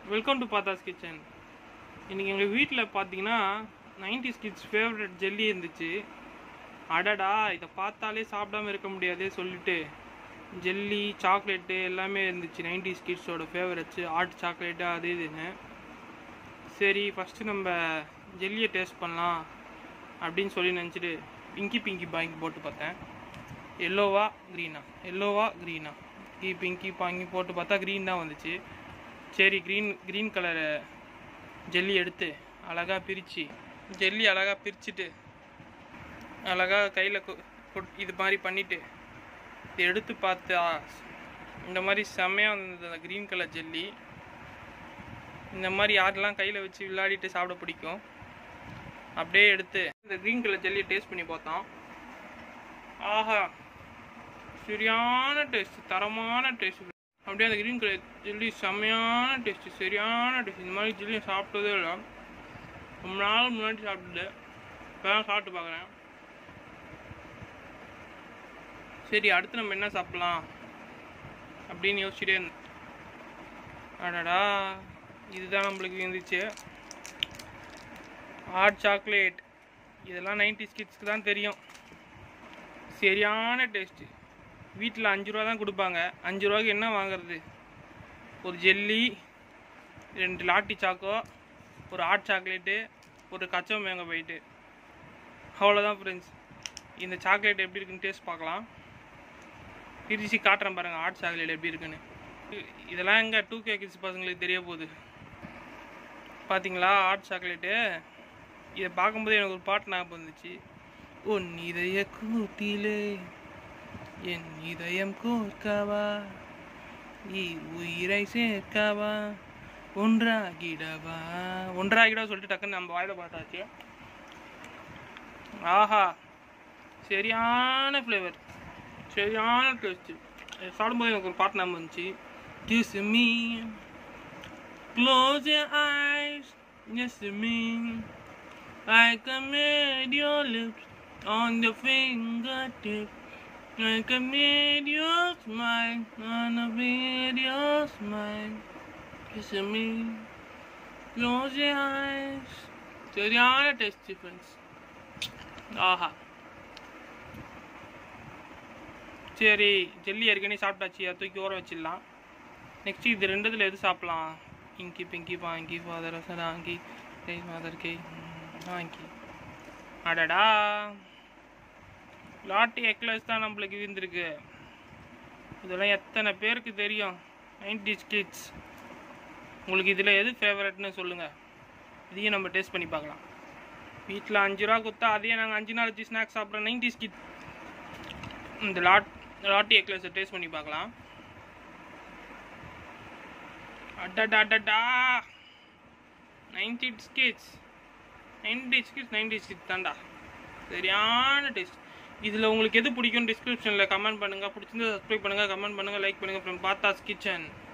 welcome to பாத்தாஸ் kitchen இன்னைக்கு எங்கள் வீட்டில் பார்த்தீங்கன்னா நைன்டி கிட்ஸ் ஃபேவரட் ஜெல்லி இருந்துச்சு அடடா இதை பார்த்தாலே சாப்பிடாம இருக்க முடியாதே சொல்லிட்டு ஜெல்லி சாக்லேட்டு எல்லாமே இருந்துச்சு நைன்டி கிட்ஸோட ஃபேவரட்ஸு ஹாட் சாக்லேட்டு அது இதுன்னு சரி ஃபஸ்ட்டு நம்ம ஜெல்லியை டேஸ்ட் பண்ணலாம் அப்படின்னு சொல்லி நினச்சிட்டு பிங்கி பிங்கி பாங்கி போட்டு பார்த்தேன் எல்லோவா க்ரீனா எல்லோவா க்ரீனா கி பிங்கி பாங்கி போட்டு பார்த்தா க்ரீன் தான் வந்துச்சு சரி க்ரீன் க்ரீன் கலரு ஜெல்லி எடுத்து அழகாக பிரித்து ஜெல்லி அழகாக பிரிச்சுட்டு அழகாக கையில் இது மாதிரி பண்ணிவிட்டு இது எடுத்து பார்த்தா இந்த மாதிரி செம்மையாக வந்தது அந்த க்ரீன் கலர் ஜெல்லி இந்த மாதிரி யாரெல்லாம் கையில் வச்சு விளையாடிட்டு சாப்பிட பிடிக்கும் அப்படியே எடுத்து இந்த க்ரீன் கலர் ஜெல்லியை டேஸ்ட் பண்ணி பார்த்தோம் ஆஹா சரியான டேஸ்ட் தரமான டேஸ்ட் அப்படியே அந்த க்ரீன் கலர் ஜெல்லி செம்மையான டேஸ்ட் சரியான டேஸ்ட் இந்த மாதிரி ஜெல்லி சாப்பிட்டதே இல்லை ரொம்ப நாள் முன்னாடி சாப்பிட்டது இப்போ தான் சாப்பிட்டு பார்க்குறேன் சரி அடுத்து நம்ம என்ன சாப்பிட்லாம் அப்படின்னு யோசிச்சுட்டே இருந்தேன் அடடா இதுதான் நம்மளுக்கு இருந்துச்சு ஹாட் சாக்லேட் இதெல்லாம் நைன்டி கிட்ஸ்க்கு தான் தெரியும் சரியான டேஸ்ட்டு வீட்டில் அஞ்சு ரூபா தான் கொடுப்பாங்க அஞ்சு ரூபாய்க்கு என்ன வாங்குறது ஒரு ஜெல்லி ரெண்டு லாட்டி சாக்கோ ஒரு ஹாட் சாக்லேட்டு ஒரு கச்சோ மேங்கோ போயிட்டு அவ்வளோதான் ஃப்ரெண்ட்ஸ் இந்த சாக்லேட் எப்படி இருக்குன்னு டேஸ்ட் பார்க்கலாம் பிரித்து காட்டுறேன் பாருங்கள் ஹாட் சாக்லேட் எப்படி இருக்குன்னு இ- இதெல்லாம் எங்கே டூ கே கிட்ஸ் பசங்களுக்கு தெரிய போகுது பார்த்தீங்களா ஹாட் சாக்லேட்டு இதை பார்க்கும்போது எனக்கு ஒரு பாட்டு ஞாபகம் வந்துச்சு உன் இதய கூட்டிலே என் இதயம் கோர்க்கவா இ- உயிரை சேர்க்கவா ஒன்றாகிடவா ஒன்றாகிடவா சொல்லிட்டு டக்குன்னு நம்ம வாயில பார்த்தாச்சு ஆஹா சரியான ஃப்ளேவர் சரியான டேஸ்ட்டு சாப்பிடும்போது எனக்கு ஒரு பாட்டு ஞாபகம் வந்துச்சு kiss me close your eyes yes me I can made your lips on the fingertip I can made your smile on a made your smile kiss me close your eyes சரியான taste friends ஆஹா சரி jelly ஏற்கனவே சாப்பிட்டாச்சு அதை தூக்கி ஓர வச்சிடலாம் next இது ரெண்டுத்தில் எது சாப்பிடலாம் இங்கி பிங்கி பாங்கி ஃபாதர் சதாங்கி கை ஃபாதர் கை வாங்கி அடடா லாட்டி எக்லஸ் தான் நம்மளுக்கு இருந்திருக்கு இதெல்லாம் எத்தனை பேருக்கு தெரியும் நைன்டிஸ் கிட்ஸ் உங்களுக்கு இதில் எது ஃபேவரட்னு சொல்லுங்கள் இதையும் நம்ம டேஸ்ட் பண்ணி பார்க்கலாம் வீட்டில் அஞ்சு ரூபா கொடுத்தா அதையே நாங்கள் அஞ்சு நாள் வச்சு ஸ்நாக்ஸ் சாப்பிட்றோம் நைன்டிஸ் கிட் இந்த லாட் லாட்டி எக்லஸை டேஸ்ட் பண்ணி பார்க்கலாம் அடடா அடடா nineties kids nineties kids nineties kids தான்டா சரியான டேஸ்ட் இதில் உங்களுக்கு எது பிடிக்கும் டிஸ்கிரிப்ஷனில் கமெண்ட் பண்ணுங்கள் பிடிச்சிருந்தா சப்ஸ்கிரைப் பண்ணுங்கள் கமெண்ட் பண்ணுங்கள் லைக் பண்ணுங்கள் ஃப்ரெண்ட் பாத்தாஸ் கிச்சன்